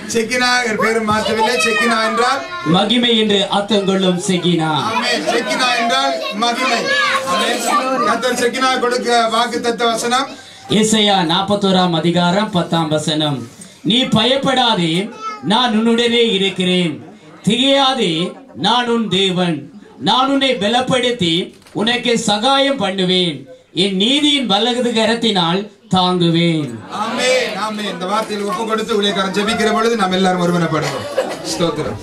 Shekinah பேரு மாற்றவில்லை Shekinah என்றால் மகிமை என்று அர்த்தம் கொள்ளும் செகினா ஆமென். செக்கினா என்றால் மகிமை ஆமென். கர்த்தர் செக்கினா கொடுக்க வாக்கு தத்த வசனம் ஏசாயா நாற்பத்தோராம் அதிகாரம் பத்தாம் வசனம் நீ பயப்படாதே நான் உன்னுடனே இருக்கிறேன் திகையாதே நான் உன் தேவன் நான் உன்னை பலப்படுத்தி உனக்கு சகாயம் பண்ணுவேன் என் நீதியின் வலது கரத்தினால் தாங்குவேன் ஆமென் ஆமென் இந்த வார்த்தையில் ஒப்பு கொடுத்து ஊழியக்காரன் ஜெபிக்கிற பொழுது நாம் எல்லாரும் ஒருமனப்படுவோம் ஸ்தோத்திரம்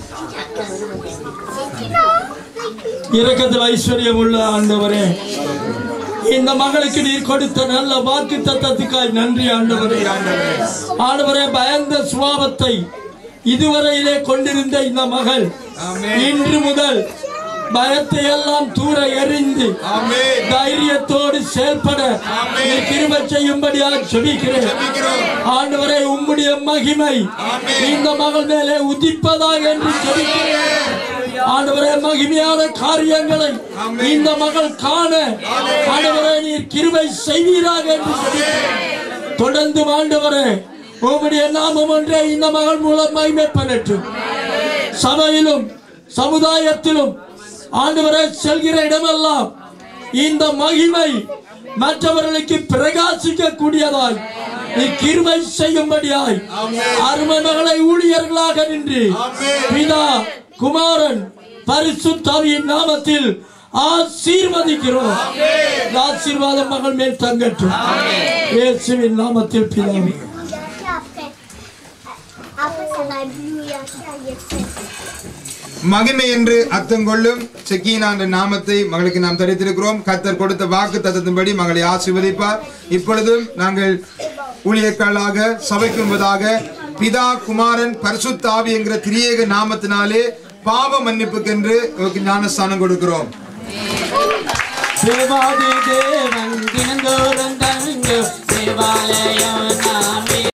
இரக்கத்தில் ஐஸ்வர்யம் உள்ள ஆண்டவரே இந்த மகளுக்கு நீர் கொடுத்த நல்ல வாக்கு தத்தத்துக்காய் நன்றி ஆண்டவரே ஆண்டவரே பயந்த சுபாவத்தை இதுவரையிலே கொண்டிருந்த இந்த மகள் ஆமென். இன்று முதல் பயத்தை எல்லாம் தூர எறிந்து ஆமென் தைரியத்தோடு செயல்பட ஆமென். நீர் கிருபை செய்யும்படியாக ஜெபிக்கிறேன் ஜெபிக்கிறோம் ஆண்டவரே உம்முடைய மகிமை ஆமென். இந்த மகள் மேலே உதிப்பதாக என்று ஜெபிக்கிறேன் ஆண்டவரே மகிமையான காரியங்களை ஆமென். இந்த மகள் காண ஆண்டவரே நீர் கிருபை செய்வீராக என்று ஜெபிக்கிறேன் தொடர்ந்து ஆண்டவரே உம்முடைய நாமம் ஒன்றே இந்த மகள் மூலம் மகிமை பெறட்டும் சபையிலும் சமுதாயத்திலும் ஆண்டவரே செல்கிற இடமெல்லாம் இந்த மகிமை மற்றவர்களுக்கு பிரகாசிக்க கூடியதாய் நீ கிருபை செய்யும்படியாய் அருமை மகளை ஊழியர்களாக நின்று பிதா குமாரன் பரிசுத்தாவியின் நாமத்தில் ஆசீர்வதிக்கிறோம் இந்த ஆசீர்வாதம் மகள் மேல் தங்கட்டும் இயேசுவின் நாமத்தில் பிதாவே Après, après ça va bouillir, ça y est. மகிமை என்று அர்த்தம் கொள்ளும் செக்கீனா என்ற நாமத்தை மகளுக்கு நாம் தரித்திருக்கிறோம் கர்த்தர் கொடுத்த வாக்கு தத்தத்தின்படி மகளை ஆசீர்வதிப்பார் இப்பொழுதும் நாங்கள் ஊழியர்களாக சபைக்கு முன்பதாக பிதா குமாரன் பரிசுத்தாவி என்கிற திரியேக நாமத்தினாலே பாவ மன்னிப்புக்கென்று இவருக்கு ஞானஸ்தானம் கொடுக்கிறோம் தேவாதி தேவன் தினந்தோறும் தங்கு தேவாலயம் நாமே